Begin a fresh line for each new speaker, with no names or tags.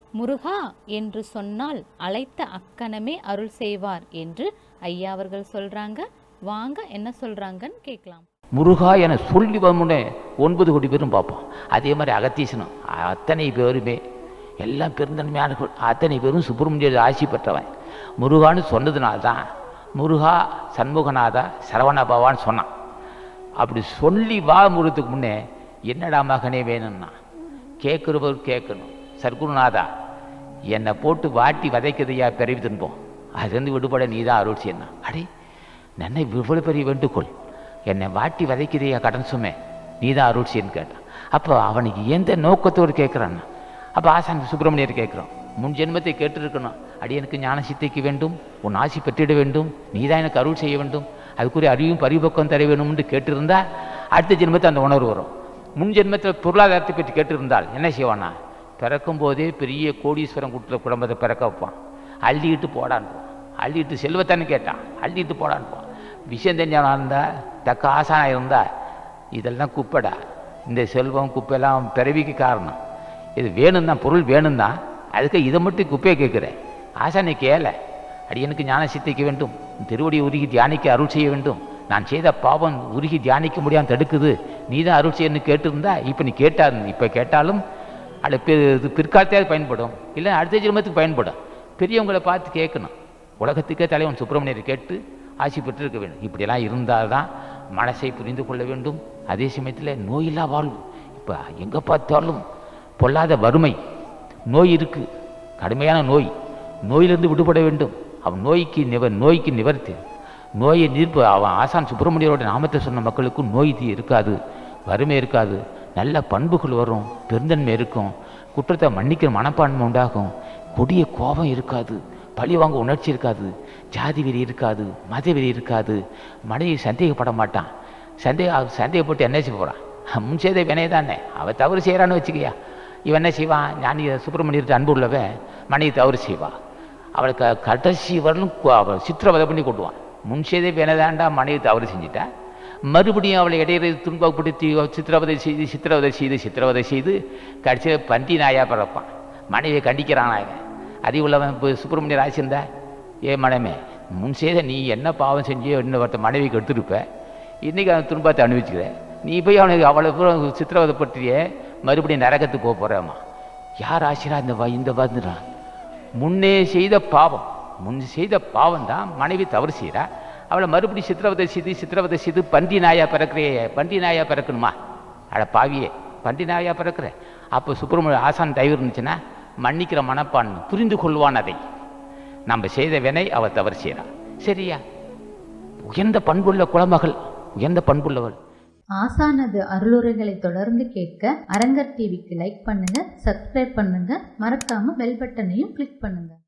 முருகா என்று சொன்னால் அழைத்த அக்கணமே அருள் செய்வார் என்று ஐயா அவர்கள் சொல்றாங்க வாங்க என்ன சொல்றாங்கன்னு கேட்கலாம்
முருகா என சொல்லி வந்தோடனே ஒன்பது கோடி பேரும் பார்ப்போம் அதே மாதிரி அகத்தீசனம் அத்தனை பேருமே எல்லாம் பெருந்தன்மையானவர்கள் அத்தனை பேரும் சுப்பிரமணிய ஆசி பெற்றவன் முருகான்னு சொன்னதுனால தான் முருகா சண்முகநாதா சரவண பவான்னு சொன்னான் அப்படி சொல்லி வா முருகத்துக்கு முன்னே என்னடா மகனே வேணும்னா கேட்குறவர் கேட்கணும் சர்க்குருநாதா என்னை போட்டு வாட்டி வதைக்குதையா பிறவி துன்போம் அதுலேருந்து விடுபட நீ தான் அருள் செய்யணும் அடே நன்னை இவ்வளோ பெரிய வேண்டுகோள் என்னை வாட்டி வதைக்குதையா கடன் சுமே நீ தான் அருள் செய்யன்னு கேட்டான் அப்போ அவனுக்கு எந்த நோக்கத்தோடு கேட்குறான்னா அப்போ ஆசான் சுப்பிரமணியர் கேட்குறோம் முன் ஜென்மத்தை கேட்டிருக்கணும் அடி எனக்கு ஞான சித்தைக்கு வேண்டும் உன் ஆசி பெற்றிட வேண்டும் நீ தான் எனக்கு அருள் செய்ய வேண்டும் அதுக்குரிய அறிவும் பரிபக்கம் தர வேணும்னு கேட்டிருந்தா அடுத்த ஜென்மத்தை அந்த உணர்வு வரும் முன் ஜென்மத்தில் பொருளாதாரத்தை பற்றி கேட்டிருந்தால் என்ன செய்வானா பிறக்கும் போதே பெரிய கோடீஸ்வரன் கூட்டில் குடும்பத்தை பிறக்க வைப்பான் அள்ளிக்கிட்டு போடான்னு அள்ளிட்டு செல்வத்தான்னு கேட்டான் அள்ளிட்டு போடான்னு விஷயம் தெரிஞ்சவனா இருந்தா தக்க ஆசானா இருந்தா இதெல்லாம் குப்பைடா இந்த செல்வம் குப்பையெல்லாம் பிறவிக்கு காரணம் இது வேணும் தான் பொருள் வேணும் தான் அதுக்கு இதை மட்டும் குப்பையை கேட்குறேன் ஆசானை கேள அடியனுக்கு ஞான சித்திக்க வேண்டும் திருவடி உருகி தியானிக்க அருள் செய்ய வேண்டும் நான் செய்த பாவம் உருகி தியானிக்க முடியாமல் தடுக்குது நீ தான் அருள் செய்யணும்னு கேட்டிருந்தா இப்போ நீ கேட்டா இப்போ கேட்டாலும் அது பி- இது பிற்காலத்தையாவது பயன்படும் இல்லை அடுத்த ஜென்மத்துக்கு பயன்படும் பெரியவங்களை பார்த்து கேட்கணும் உலகத்துக்கே தலைவன் சுப்பிரமணியர் கேட்டு ஆசி பெற்றிருக்க வேண்டும் இப்படியெல்லாம் இருந்தால் தான் மனசை புரிந்து கொள்ள வேண்டும் அதே சமயத்தில் நோயில்லா வாழ்வு இப்போ எங்கே பார்த்தாலும் பொல்லாத வறுமை நோய் இருக்கு கடுமையான நோய் நோயிலிருந்து விடுபட வேண்டும் அவன் நோய்க்கு நிவ நோய்க்கு நிவர்த்தி நோயை நீர்ப்பு அவன் ஆசான் சுப்பிரமணியரோட நாமத்தை சொன்ன மக்களுக்கு நோய் தீ இருக்காது வறுமை இருக்காது நல்ல பண்புகள் வரும் பெருந்தன்மை இருக்கும் குற்றத்தை மன்னிக்கிற மனப்பான்மை உண்டாகும் கொடிய கோபம் இருக்காது பழி வாங்க உணர்ச்சி இருக்காது ஜாதி வெறி இருக்காது மத வெறி இருக்காது மனைவி சந்தேகப்பட மாட்டான் சந்தேக சந்தேகப்பட்டு என்ன செய்ய போகிறான் முன் செய்த வினை தானே அவள் தவறு செய்கிறான்னு வச்சுக்கையா இவன் என்ன செய்வான் ஞானி சுப்பிரமணியர்கிட்ட அன்பு உள்ளவன் மனைவி தவறு செய்வா அவளுக்கு கடைசி வரலும் கு- அவள் சித்திரவதை பண்ணி கொண்டுவான் முன் செய்த வினைதாண்டா மனைவி தவறு செஞ்சிட்டா மறுபடியும் அவளை இடையில துன்பப்படுத்தி சித்திரவதை செய்து சித்திரவதை செய்து சித்திரவதை செய்து கடைசியில் பந்தி நாயா பிறப்பான் மனைவியை கண்டிக்கிறான் அவன் அறிவுள்ளவன் இப்போ சுப்பிரமணியர் ஆசிருந்தா ஏ மனமே முன் செய்த நீ என்ன பாவம் செஞ்சியோ இன்னும் ஒருத்த மனைவிக்கு எடுத்துருப்ப இன்றைக்கி அவன் துன்பத்தை அனுபவிச்சுக்கிற நீ போய் அவனுக்கு அவ்வளோ தூரம் சித்திரவதை பற்றியே மறுபடியும் நரகத்துக்கு போக போகிறேம்மா யார் ஆசிரா இந்த வா இந்த வந்துடுறான் முன்னே செய்த பாவம் முன் செய்த பாவம் தான் மனைவி தவறு செய்கிறா அவளை மறுபடியும் சித்திரவதை செய்து சித்திரவதை செய்து பண்டி நாயா பிறக்கிறியே பண்டி நாயா பிறக்கணுமா அட பாவியே பண்டி நாயா பிறக்கிற அப்போ சுப்பிரமணிய ஆசான் தயவு இருந்துச்சுன்னா மன்னிக்கிற மனப்பான்மை புரிந்து கொள்வான் அதை நம்ம செய்த வினை அவ தவறு செய்கிறான் சரியா உயர்ந்த பண்புள்ள குலமகள் உயர்ந்த பண்புள்ளவள்
ஆசானது அருளுரைகளை தொடர்ந்து கேட்க அரங்கர் டிவிக்கு லைக் பண்ணுங்க சப்ஸ்கிரைப் பண்ணுங்க மறக்காம பெல் பட்டனையும் கிளிக் பண்ணுங்க